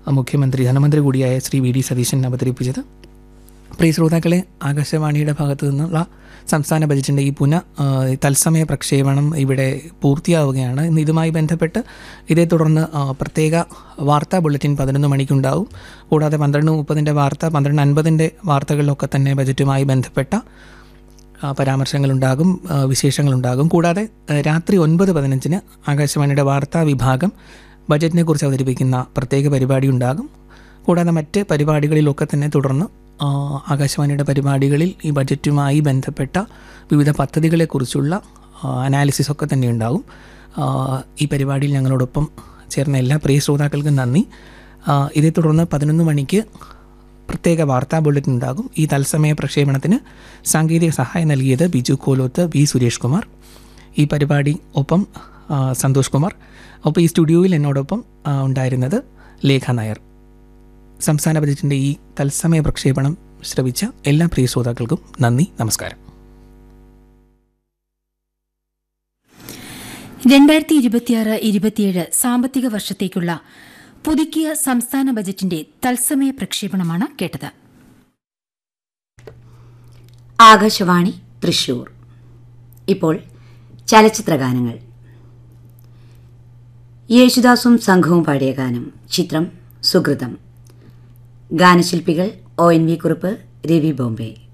മുഖ്യമന്ത്രി ധനമന്ത്രി കൂടിയായ ശ്രീ വി ഡി സതീശൻ അവതരിപ്പിച്ചത് പ്രിയ ശ്രോതാക്കളെ ആകാശവാണിയുടെ ഭാഗത്തു നിന്നുള്ള സംസ്ഥാന ബജറ്റിൻ്റെ ഈ പുന ആ, തത്സമയ പ്രക്ഷേപണം ഇവിടെ പൂർത്തിയാവുകയാണ് ഇന്ന് ഇതുമായി ബന്ധപ്പെട്ട് ഇതേ തുടർന്ന് ആ, പ്രത്യേക വാർത്താ ബുള്ളറ്റിൻ പതിനൊന്ന് മണിക്കുണ്ടാവും കൂടാതെ പന്ത്രണ്ട് മുപ്പതിൻ്റെ വാർത്ത പന്ത്രണ്ട് അൻപതിൻ്റെ വാർത്തകളിലൊക്കെ തന്നെ ബജറ്റുമായി ബന്ധപ്പെട്ട ആ, പരാമർശങ്ങളുണ്ടാകും ആ, വിശേഷങ്ങളുണ്ടാകും കൂടാതെ ആ, രാത്രി ഒൻപത് പതിനഞ്ചിന് ആകാശവാണിയുടെ വാർത്താ വിഭാഗം ബജറ്റിനെ കുറിച്ച് അവതരിപ്പിക്കുന്ന പ്രത്യേക പരിപാടി ഉണ്ടാകും കൂടാതെ മറ്റ് പരിപാടികളിലൊക്കെ തന്നെ തുടർന്ന് ആ, ആകാശവാണിയുടെ പരിപാടികളിൽ ഈ ബജറ്റുമായി ബന്ധപ്പെട്ട വിവിധ പദ്ധതികളെക്കുറിച്ചുള്ള അനാലിസിസ് ഒക്കെ തന്നെ ഉണ്ടാകും ആ, ഈ പരിപാടിയിൽ ഞങ്ങളോടൊപ്പം ചേർന്ന എല്ലാ പ്രിയ ശ്രോതാക്കൾക്കും നന്ദി ആ, ഇതേ തുടർന്ന് പതിനൊന്ന് മണിക്ക് പ്രത്യേക വാർത്താ ബുള്ളറ്റിൻ ഉണ്ടാകും ഈ തത്സമയ പ്രക്ഷേപണത്തിന് സാങ്കേതിക സഹായം നൽകിയത് ബിജു കോലോത്ത് വി സുരേഷ് കുമാർ ഈ പരിപാടി ഒപ്പം ആ, സന്തോഷ് കുമാർ ഒപ്പം ഈ സ്റ്റുഡിയോയിൽ എന്നോടൊപ്പം ആ, ഉണ്ടായിരുന്നത് ലേഖ നായർ സംസ്ഥാന ബജറ്റിൻ്റെ ഈ തത്സമയ പ്രക്ഷേപണം ശ്രവിച്ച എല്ലാ പ്രിയ ശ്രോതാക്കൾക്കും നന്ദി നമസ്കാരം രണ്ടായിരത്തി ഇരുപത്തിയാറ് ഇരുപത്തിയേഴ് സാമ്പത്തിക വർഷത്തേക്കുള്ള പുതുക്കിയ സംസ്ഥാന ബജറ്റിന്റെ തത്സമയ പ്രക്ഷേപണമാണ് കേട്ടത് ആകാശവാണി തൃശൂർ ഇപ്പോൾ ചലച്ചിത്രഗാനങ്ങൾ യേശുദാസും സംഘവും പാടിയ ഗാനം ചിത്രം സുഹൃതം ഗാനശില്പികൾ O N V Kurup Ravi Bombay